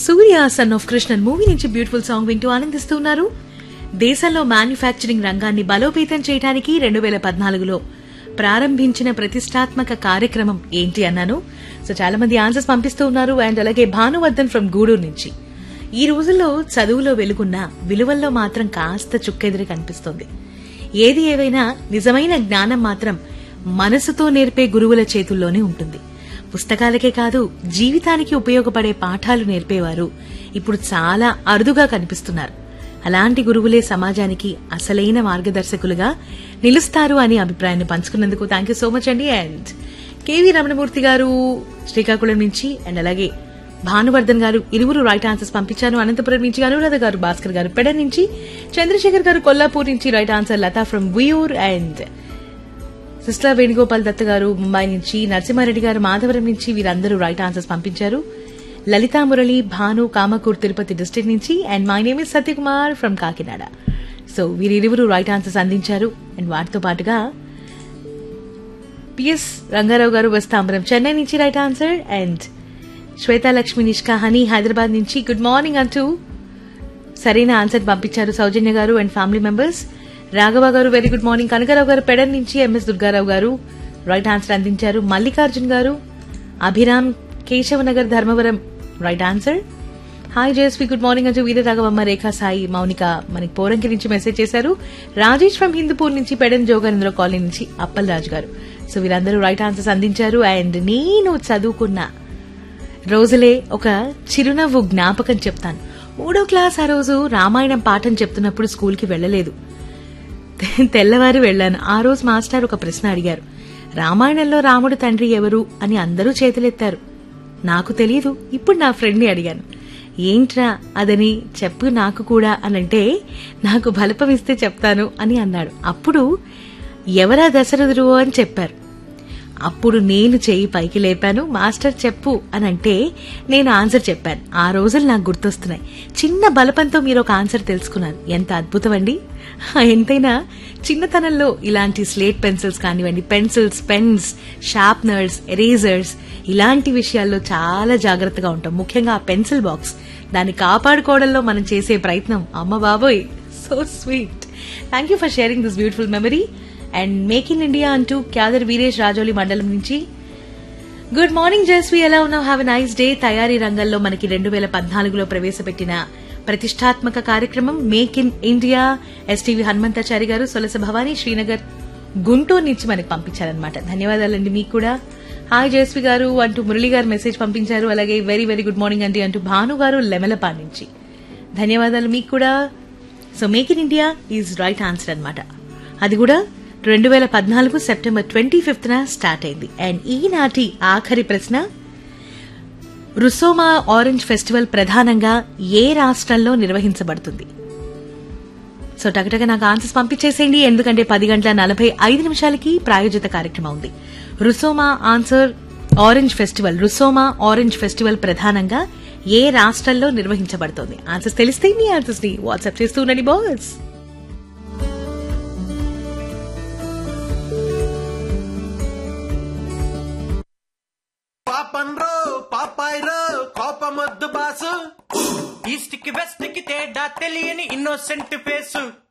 Surya son of Krishnan movie నుంచి beautiful song వింటూ ఆనందిస్తున్నారు దేశంలో మ్యానుఫ్యాక్చరింగ్ రంగాన్ని బలోపేతం చేయడానికి రెండు వేల పద్నాలుగులో ప్రారంభించిన ప్రతిష్టాత్మక కార్యక్రమం ఏంటి అన్నాను సో చాలా మంది ఆన్సర్స్ పంపిస్తూ ఉన్నారు అండ్ అలాగే భానువర్ధన్ ఫ్రమ్ గూడూరు నుంచి ఈ రోజుల్లో చదువులో వెలుగున్న విలువల్లో మాత్రం కాస్త చుక్కెదిరి కనిపిస్తోంది ఏది ఏవైనా నిజమైన జ్ఞానం మాత్రం మనసుతో నేర్పే గురువుల చేతుల్లోనే ఉంటుంది పుస్తకాలకే కాదు జీవితానికి ఉపయోగపడే పాఠాలు నేర్పేవారు ఇప్పుడు చాలా అరుదుగా కనిపిస్తున్నారు అలాంటి గురువులే సమాజానికి అసలైన మార్గదర్శకులుగా నిలుస్తారు అని అభిప్రాయాన్ని పంచుకున్నందుకు థ్యాంక్ యూ సో మచ్ అండి అండ్ కేవీ రమణమూర్తి గారు శ్రీకాకుళం నుంచి అండ్ అలాగే భానువర్ధన్ గారు ఇరువురు రైట్ ఆన్సర్స్ పంపించారు అనంతపురం నుంచి అనురాధ గారు భాస్కర్ గారు పెడ నుంచి చంద్రశేఖర్ గారు కొల్లాపూర్ నుంచి right answer Latha from Viyur and sister Venugopal Datta garu Mumbai నుంచి నరసింహారెడ్డి గారు మాధవరం నుంచి వీరందరూ రైట్ ఆన్సర్స్ పంపించారు లలితా మురళి భాను కామకూర్ తిరుపతి డిస్ట్రిక్ట్ నుంచి and my name is Satyakumar from Kakinada so వీరిరువురు రైట్ ఆన్సర్స్ అందించారు అండ్ వాటితో పాటుగా పిఎస్ రంగారావు గారు వస్తాంబరం చెన్నై నుంచి right answer and Swethalakshmi Nishka Honey Hyderabad నుంచి గుడ్ మార్నింగ్ అంటూ సరైన ఆన్సర్ పంపించారు సౌజన్య గారు అండ్ ఫ్యామిలీ మెంబర్స్ రాఘవ గారు వెరీ గుడ్ మార్నింగ్ కనకరావు గారు పెడన్ నుంచి ఎంఎస్ దుర్గారావు గారు రైట్ ఆన్సర్ అందించారు Mallikarjun garu Abhiram Keshavanagar Dharmavaram right answer hi Jayasvi good morning అంటూ వీర రాఘవమ్మ రేఖా సాయి మౌనిక మనకి పోరంకి నుంచి మెసేజ్ చేశారు రాజేష్ ఫ్రమ్ హిందూపూర్ నుంచి పెడన్ జోగేంద్ర కాలనీ నుంచి అప్పల్ రాజు గారు సో వీరందరూ రైట్ ఆన్సర్స్ అందించారు అండ్ నేను చదువుకున్న రోజులే ఒక చిరునవ్వు జ్ఞాపకం చెప్తాను మూడో క్లాస్ ఆ రోజు రామాయణం పాఠం చెప్తున్నప్పుడు స్కూల్కి వెళ్ళలేదు తెల్లవారి వెళ్ళాను ఆ రోజు మాస్టర్ ఒక ప్రశ్న అడిగారు రామాయణంలో రాముడు తండ్రి ఎవరు అని అందరూ చేతులెత్తారు నాకు తెలియదు ఇప్పుడు నా ఫ్రెండ్ని అడిగాను ఏంట్రా అదని చెప్పు నాకు కూడా అనంటే నాకు బలపం ఇస్తే చెప్తాను అని అన్నాడు అప్పుడు ఎవరా దశరథుడు అని చెప్పారు అప్పుడు నేను చేయి పైకి లేపాను మాస్టర్ చెప్పు అని అంటే నేను ఆన్సర్ చెప్పాను ఆ రోజులు నాకు గుర్తొస్తున్నాయి చిన్న బలపంతో మీరు ఒక ఆన్సర్ తెలుసుకున్నారు ఎంత అద్భుతం అండి ఎంతైనా చిన్నతనంలో ఇలాంటి స్లేట్ పెన్సిల్స్ కానివ్వండి పెన్సిల్స్ పెన్స్ షార్ప్నర్స్ ఎరేజర్స్ ఇలాంటి విషయాల్లో చాలా జాగ్రత్తగా ఉంటాం ముఖ్యంగా ఆ పెన్సిల్ బాక్స్ దాన్ని కాపాడుకోవడంలో మనం చేసే ప్రయత్నం అమ్మ బాబోయ్ so sweet thank you for sharing this beautiful memory and make in India అంటూ క్యాదర్ వీరేష్ రాజోలి మండలం నుంచి గుడ్ మార్నింగ్ జస్వి ఎలా ఉన్నావు హ్యావ్ ఎ నైస్ డే తయారీ రంగంలో మనకి రెండు వేల పద్నాలుగులో ప్రవేశపెట్టిన ప్రతిష్టాత్మక కార్యక్రమం make in India STV Hanumanthachari garu Solasa Bhavani Srinagar Guntur నుంచి మనకి పంపించారనమాట ధన్యవాదాలండి మీకు కూడా హాయ్ జయస్వి గారు అంటూ మురళి గారు మెసేజ్ పంపించారు అలాగే వెరీ వెరీ గుడ్ మార్నింగ్ అండి అంటూ భాను గారు లెమలపా నుంచి ధన్యవాదాలు మీకు కూడా so make in India is right answer అనమాట అది కూడా రెండు వేల పద్నాలుగు సెప్టెంబర్ ట్వంటీ ఫిఫ్త్న స్టార్ట్ అయింది అండ్ ఈనాటి ఆఖరి ప్రశ్న రుసోమా ఆరెంజ్ ఫెస్టివల్ ప్రధానంగా ఏ రాష్ట్రంలో నిర్వహించబడుతుంది సో టగటగ నాకు ఆన్సర్స్ పంపించేసేయండి ఎందుకంటే పది గంటల నలభై ఐదు నిమిషాలకి ప్రాయోజిత కార్యక్రమం ఉంది రుసోమా ఆన్సర్ ఆరెంజ్ ఫెస్టివల్ రుసోమా ఆరెంజ్ ఫెస్టివల్ ప్రధానంగా ఏ రాష్ట్రంలో నిర్వహించబడుతోంది ఆన్సర్స్ తెలిస్తే మీ ఆన్సర్స్ ని వాట్సాప్ చేస్తూ ఉండండి బాస్ పాపన్ రో పాపాయ్ రో కోపమొద్దు బాసు ఈస్ట్ కి వెస్ట్ కి తేడా తెలియని ఇన్నోసెంట్ ఫేసు